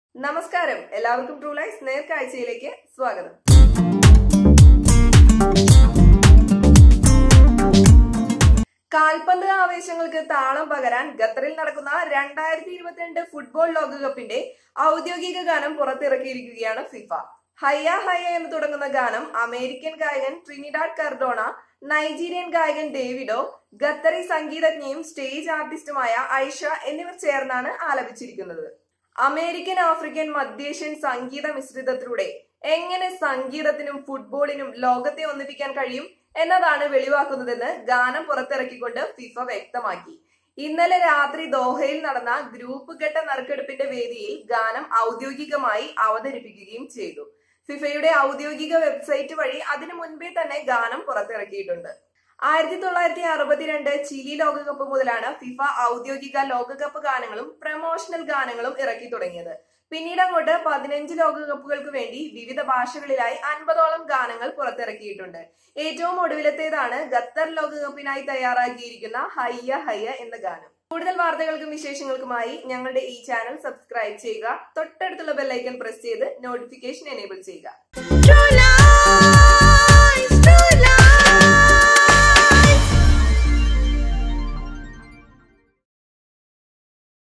നമസ്കാരം എല്ലാവർക്കും true life നേർക്കാഴ്ചയിലേക്ക് സ്വാഗതം കാൽപന്ത് ആവേശങ്ങൾക്ക് താളം പകരാൻ ഖത്തറിൽ നടക്കുന്ന രണ്ടായിരത്തി ഇരുപത്തിരണ്ട് ഫുട്ബോൾ ലോകകപ്പിന്റെ ഔദ്യോഗിക ഗാനം പുറത്തിറക്കിയിരിക്കുകയാണ് ഫിഫ ഹയ്യ ഹയ്യ എന്ന് തുടങ്ങുന്ന ഗാനം അമേരിക്കൻ ഗായകൻ ട്രിനിഡാഡ് കർഡോണ നൈജീരിയൻ ഗായകൻ ഡേവിഡോ ഖത്തറി സംഗീതജ്ഞയും സ്റ്റേജ് ആർട്ടിസ്റ്റുമായ ഐഷ എന്നിവർ ചേർന്നാണ് ആലപിച്ചിരിക്കുന്നത് അമേരിക്കൻ ആഫ്രിക്കൻ മധ്യേഷ്യൻ സംഗീത മിശ്രിതത്തിലൂടെ എങ്ങനെ സംഗീതത്തിനും ഫുട്ബോളിനും ലോകത്തെ ഒന്നിപ്പിക്കാൻ കഴിയും എന്നതാണ് വെളിവാക്കുന്നതെന്ന് ഗാനം പുറത്തിറക്കിക്കൊണ്ട് ഫിഫ വ്യക്തമാക്കി ഇന്നലെ രാത്രി ദോഹയിൽ നടന്ന ഗ്രൂപ്പ് ഘട്ട നറുക്കെടുപ്പിന്റെ വേദിയിൽ ഗാനം ഔദ്യോഗികമായി അവതരിപ്പിക്കുകയും ചെയ്തു ഫിഫയുടെ ഔദ്യോഗിക വെബ്സൈറ്റ് വഴി അതിനു മുൻപേ തന്നെ ഗാനം പുറത്തിറക്കിയിട്ടുണ്ട് ആയിരത്തി തൊള്ളായിരത്തി അറുപത്തിരണ്ട് ചിലി ലോകകപ്പ് മുതലാണ് ഫിഫ ഔദ്യോഗിക ലോകകപ്പ് ഗാനങ്ങളും പ്രമോഷണൽ ഗാനങ്ങളും ഇറക്കി തുടങ്ങിയത് പിന്നീട് അങ്ങോട്ട് പതിനഞ്ച് ലോകകപ്പുകൾക്ക് വേണ്ടി വിവിധ ഭാഷകളിലായി അൻപതോളം ഗാനങ്ങൾ പുറത്തിറക്കിയിട്ടുണ്ട് ഏറ്റവും ഒടുവിലത്തേതാണ് ഖത്തർ ലോകകപ്പിനായി തയ്യാറാക്കിയിരിക്കുന്ന ഹയ്യ ഹയ്യ എന്ന ഗാനം കൂടുതൽ വാർത്തകൾക്കും വിശേഷങ്ങൾക്കുമായി ഞങ്ങളുടെ ഈ ചാനൽ സബ്സ്ക്രൈബ് ചെയ്യുക തൊട്ടടുത്തുള്ള ബെല്ലൈക്കൺ പ്രസ് ചെയ്ത് നോട്ടിഫിക്കേഷൻ എനേബിൾ ചെയ്യുക True